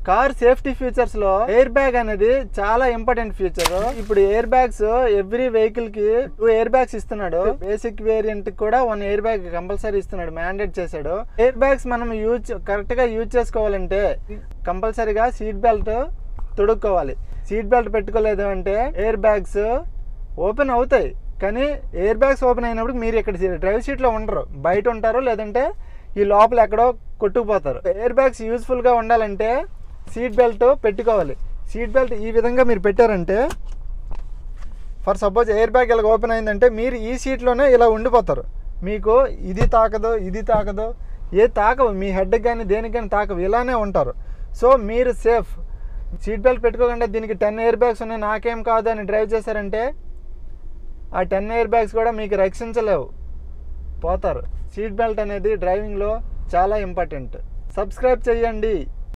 car safety features లో air bag అనేది చాలా ఇంపార్టెంట్ ఫీచర్ ఇప్పుడు ఎయిర్ బ్యాగ్స్ ఎవ్రీ వెహికల్ కి టూ ఎయిర్ బ్యాగ్స్ ఇస్తున్నాడు బేసిక్ వేరియంట్ కూడా వన్ ఎయిర్ బ్యాగ్ కంపల్సరీ ఇస్తున్నాడు మ్యాండేట్ చేశాడు ఎయిర్ బ్యాగ్స్ మనం యూజ్ కరెక్ట్ గా యూజ్ చేసుకోవాలంటే కంపల్సరీగా సీట్ బెల్ట్ తొడుక్కోవాలి సీట్ బెల్ట్ పెట్టుకోలేదు అంటే ఎయిర్ బ్యాగ్స్ ఓపెన్ అవుతాయి కానీ ఎయిర్ బ్యాగ్స్ ఓపెన్ అయినప్పుడు మీరు ఇక్కడ డ్రైవ్ సీట్లో ఉండరు బయట ఉంటారు లేదంటే ఈ లోపల ఎక్కడో కొట్టుకుపోతారు ఎయిర్ బ్యాగ్స్ యూస్ఫుల్గా ఉండాలంటే సీట్ బెల్ట్ పెట్టుకోవాలి సీట్ బెల్ట్ ఈ విధంగా మీరు పెట్టారంటే ఫర్ సపోజ్ ఎయిర్ బ్యాగ్ ఇలా ఓపెన్ అయిందంటే మీరు ఈ సీట్లోనే ఇలా ఉండిపోతారు మీకు ఇది తాకదు ఇది తాకదు ఏ తాకవు మీ హెడ్కి కానీ దేనికి కానీ తాకవు ఇలానే ఉంటారు సో మీరు సేఫ్ సీట్ బెల్ట్ పెట్టుకోకుండా దీనికి టెన్ ఎయిర్ బ్యాగ్స్ ఉన్నాయి నాకేం కాదు అని డ్రైవ్ చేశారంటే ఆ టెన్ ఎయిర్ బ్యాగ్స్ కూడా మీకు రక్షించలేవు పోతారు సీట్ బెల్ట్ అనేది డ్రైవింగ్లో చాలా ఇంపార్టెంట్ సబ్స్క్రైబ్ చేయండి